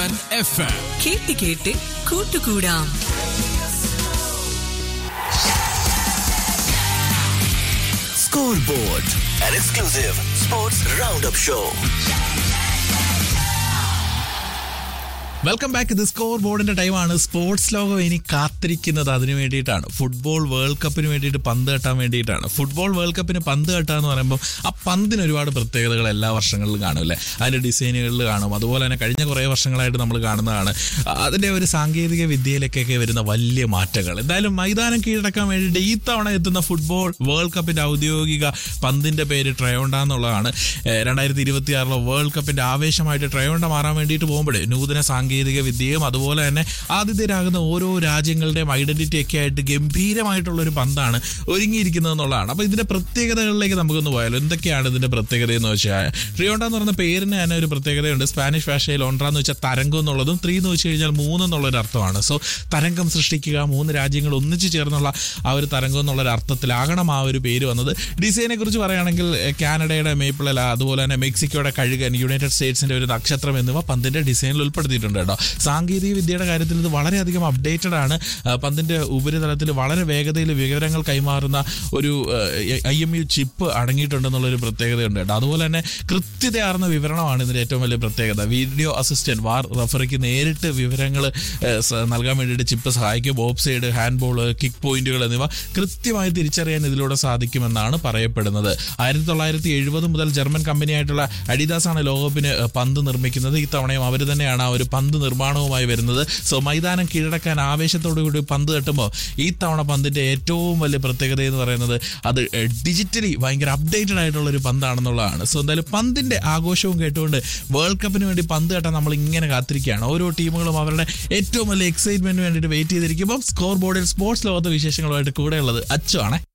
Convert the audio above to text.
Seven F M കേട്ട് കേട്ട് കൂട്ടുകൂടാം Scoreboard, an exclusive sports roundup show. Welcome back ഇത് സ്കോർ ബോർഡിന്റെ ടൈമാണ് സ്പോർട്സ് ലോകം ഇനി കാത്തിരിക്കുന്നത് അതിന് വേണ്ടിയിട്ടാണ് ഫുട്ബോൾ വേൾഡ് കപ്പിന് വേണ്ടിയിട്ട് പന്ത് കെട്ടാൻ വേണ്ടിയിട്ടാണ് ഫുട്ബോൾ വേൾഡ് കപ്പിന് പന്ത് കെട്ടുക എന്ന് പറയുമ്പോൾ ആ പന്തിന് ഒരുപാട് പ്രത്യേകതകൾ എല്ലാ വർഷങ്ങളിലും കാണുമല്ലേ അതിന്റെ ഡിസൈനുകളിൽ കാണും അതുപോലെ തന്നെ കഴിഞ്ഞ കുറേ വർഷങ്ങളായിട്ട് നമ്മൾ കാണുന്നതാണ് അതിന്റെ ഒരു സാങ്കേതിക വിദ്യയിലേക്കൊക്കെ വരുന്ന വലിയ മാറ്റങ്ങൾ എന്തായാലും മൈതാനം കീഴടക്കാൻ വേണ്ടിയിട്ട് ഈ തവണ എത്തുന്ന ഫുട്ബോൾ വേൾഡ് കപ്പിന്റെ ഔദ്യോഗിക പന്തിന്റെ പേര് ട്രയോണ്ട എന്നുള്ളതാണ് രണ്ടായിരത്തി ഇരുപത്തി ആറിലെ വേൾഡ് കപ്പിന്റെ ആവേശമായിട്ട് ട്രയോണ്ട മാറാൻ വേണ്ടിയിട്ട് പോകുമ്പോഴേ നൂതന സാങ്കേതിക വിദ്യയും അതുപോലെ തന്നെ ആതിഥ്യരാകുന്ന ഓരോ രാജ്യങ്ങളുടെയും ഐഡന്റിറ്റി ഒക്കെ ആയിട്ട് ഗംഭീരമായിട്ടുള്ള ഒരു പന്താണ് ഒരുങ്ങിയിരിക്കുന്നത് എന്നുള്ളതാണ് അപ്പൊ ഇതിന്റെ പ്രത്യേകതകളിലേക്ക് നമുക്കൊന്ന് പോയാലോ എന്തൊക്കെയാണ് ഇതിന്റെ പ്രത്യേകത എന്ന് വെച്ചാൽ ട്രിയോണ്ട എന്ന് പറയുന്ന പേരിന് തന്നെ ഒരു പ്രത്യേകതയുണ്ട് സ്പാനിഷ് ഭാഷയിൽ ഒണ്ട്ര എന്ന് വെച്ചാൽ തരംഗം എന്നുള്ളതും ത്രീ എന്ന് വെച്ച് കഴിഞ്ഞാൽ മൂന്ന് എന്നുള്ളൊരു അർത്ഥമാണ് സോ തരംഗം സൃഷ്ടിക്കുക മൂന്ന് രാജ്യങ്ങൾ ഒന്നിച്ചു ചേർന്നുള്ള ആ ഒരു തരംഗം എന്നുള്ള ഒരു അർത്ഥത്തിലാകണം ആ ഒരു പേര് വന്നത് ഡിസൈനെ കുറിച്ച് പറയുകയാണെങ്കിൽ എഹ്, കാനഡയുടെ മേപ്പിളല അതുപോലെ തന്നെ മെക്സിക്കോയുടെ കഴുകൻ യുണൈറ്റഡ് സ്റ്റേറ്റ്സിന്റെ ഒരു നക്ഷത്രം എന്നിവ പന്തിന്റെ ഡിസൈനിൽ ഉൾപ്പെടുത്തിയിട്ടുണ്ട് കേട്ടോ സാങ്കേതിക വിദ്യയുടെ കാര്യത്തിൽ ഇത് വളരെയധികം അപ്ഡേറ്റഡ് ആണ് ആ, പന്തിന്റെ ഉപരിതലത്തിൽ വളരെ വേഗതയിൽ വിവരങ്ങൾ കൈമാറുന്ന ഒരു ഐ എം യു ചിപ്പ് അടങ്ങിയിട്ടുണ്ടെന്നുള്ളൊരു പ്രത്യേകതയുണ്ട് കേട്ടോ അതുപോലെ തന്നെ കൃത്യതയാർന്ന വിവരണമാണ് ഇതിന്റെ ഏറ്റവും വലിയ പ്രത്യേകത വീഡിയോ അസിസ്റ്റന്റ് വാർ റഫറിക്ക് നേരിട്ട് വിവരങ്ങൾ നൽകാൻ വേണ്ടിയിട്ട് ചിപ്പ് സഹായിക്കും off side hand ball kick പോയിന്റുകൾ എന്നിവ കൃത്യമായി തിരിച്ചറിയാൻ ഇതിലൂടെ സാധിക്കുമെന്നാണ് പറയപ്പെടുന്നത് ആയിരത്തി തൊള്ളായിരത്തി എഴുപത് മുതൽ ജർമ്മൻ കമ്പനിയായിട്ടുള്ള അഡിദാസ് ആണ് ലോകകപ്പിന് ഏഹ്, പന്ത് നിർമ്മിക്കുന്നത് ഇത്തവണയും അവർ തന്നെയാണ് ആ ഒരു പന്ത് നിർമ്മാണവുമായി വരുന്നത് സോ മൈതാനം കീഴടക്കാൻ ആവേശത്തോടു കൂടി പന്ത് തട്ടുമ്പോൾ ഈ തവണ പന്തിന്റെ ഏറ്റവും വലിയ പ്രത്യേകത എന്ന് പറയുന്നത് അത് ഡിജിറ്റലി ഭയങ്കര അപ്ഡേറ്റഡ് ആയിട്ടുള്ള ഒരു പന്താണെന്നുള്ളതാണ് സോ എന്തായാലും പന്തിന്റെ ആഘോഷവും കേട്ടുകൊണ്ട് വേൾഡ് കപ്പിന് വേണ്ടി പന്ത് കെട്ടാൻ നമ്മൾ ഇങ്ങനെ കാത്തിരിക്കുകയാണ് ഓരോ ടീമുകളും അവരുടെ ഏറ്റവും വലിയ എക്സൈറ്റ്മെന്റിന് വേണ്ടിയിട്ട് വെയിറ്റ് ചെയ്തിരിക്കുമ്പോൾ സ്കോർ ബോർഡിൽ സ്പോർട്സ് ലോകത്തെ വിശേഷങ്ങളുമായിട്ട് കൂടെയുള്ളത് അച്ചു ആണ്